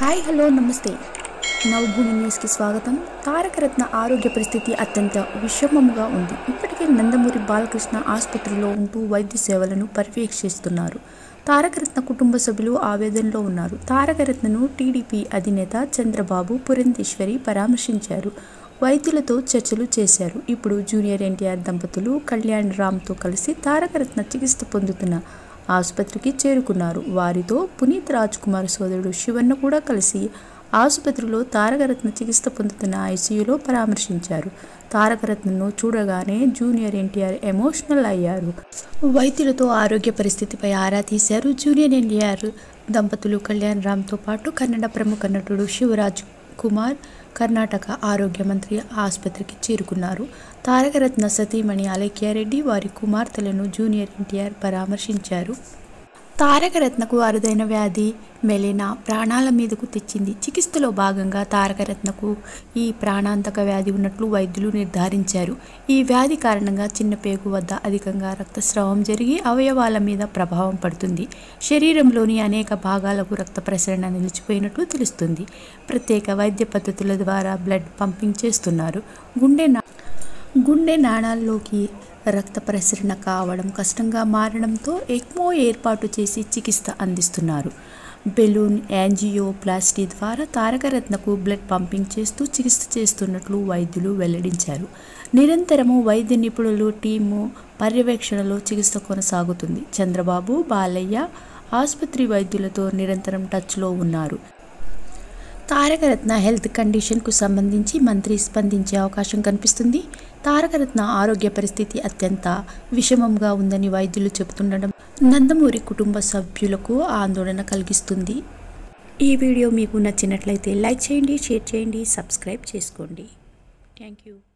hi hello నమస్తే నవభూమి న్యూస్కి స్వాగతం తారకరత్న ఆరోగ్య పరిస్థితి అత్యంత విషమముగా ఉంది ఇప్పటికే నందమూరి బాలకృష్ణ ఆసుపత్రిలో ఉంటూ వైద్య సేవలను పర్యవేక్షిస్తున్నారు తారకరత్న కుటుంబ సభ్యులు ఆవేదనలో ఉన్నారు తారకరత్నను టీడీపీ అధినేత చంద్రబాబు పురంధేశ్వరి పరామర్శించారు వైద్యులతో చర్చలు చేశారు ఇప్పుడు జూనియర్ ఎన్టీఆర్ దంపతులు కళ్యాణ్ రామ్తో కలిసి తారకరత్న చికిత్స పొందుతున్న ఆసుపత్రికి చేరుకున్నారు వారితో పునీత్ రాజ్ కుమార్ సోదరుడు శివన్న కూడా కలిసి ఆసుపత్రిలో తారకరత్న చికిత్స పొందుతున్న ఐసీయూలో పరామర్శించారు తారకరత్నను చూడగానే జూనియర్ ఎన్టీఆర్ ఎమోషనల్ అయ్యారు వైద్యులతో ఆరోగ్య పరిస్థితిపై ఆరా తీశారు జూనియర్ ఎన్టీఆర్ దంపతులు కళ్యాణ్ రామ్తో పాటు కన్నడ ప్రముఖ నటుడు శివరాజ్ కుమార్ కర్ణాటక ఆరోగ్య మంత్రి ఆసుపత్రికి చేరుకున్నారు తారకరత్న సతీమణి అలేఖ్యారెడ్డి వారి కుమార్తెలను జూనియర్ ఎన్టీఆర్ పరామర్శించారు తారకరత్నకు అరుదైన వ్యాధి మెలినా ప్రాణాల మీదకు తెచ్చింది చికిత్సలో భాగంగా తారకరత్నకు ఈ ప్రాణాంతక వ్యాధి ఉన్నట్లు వైద్యులు నిర్ధారించారు ఈ వ్యాధి కారణంగా చిన్న పేగు వద్ద అధికంగా రక్తస్రావం జరిగి అవయవాల మీద ప్రభావం పడుతుంది శరీరంలోని అనేక భాగాలకు రక్త ప్రసరణ నిలిచిపోయినట్లు తెలుస్తుంది ప్రత్యేక వైద్య పద్ధతుల ద్వారా బ్లడ్ పంపింగ్ చేస్తున్నారు గుండె నా గుండె నాణాల్లోకి రక్త ప్రసరణ కావడం కష్టంగా మారడంతో ఎక్మో ఏర్పాటు చేసి చికిత్స అందిస్తున్నారు బెలూన్ యాంజియోప్లాస్టీ ద్వారా తారకరత్నకు బ్లడ్ పంపింగ్ చేస్తూ చికిత్స చేస్తున్నట్లు వైద్యులు వెల్లడించారు నిరంతరము వైద్య నిపుణులు టీము పర్యవేక్షణలో చికిత్స కొనసాగుతుంది చంద్రబాబు బాలయ్య ఆసుపత్రి వైద్యులతో నిరంతరం టచ్లో ఉన్నారు తారకరత్న హెల్త్ కండిషన్కు సంబంధించి మంత్రి స్పందించే అవకాశం కనిపిస్తుంది తారకరత్న ఆరోగ్య పరిస్థితి అత్యంత విషమంగా ఉందని వైద్యులు చెబుతుండడం నందమూరి కుటుంబ సభ్యులకు ఆందోళన కలిగిస్తుంది ఈ వీడియో మీకు నచ్చినట్లయితే లైక్ చేయండి షేర్ చేయండి సబ్స్క్రైబ్ చేసుకోండి థ్యాంక్ యూ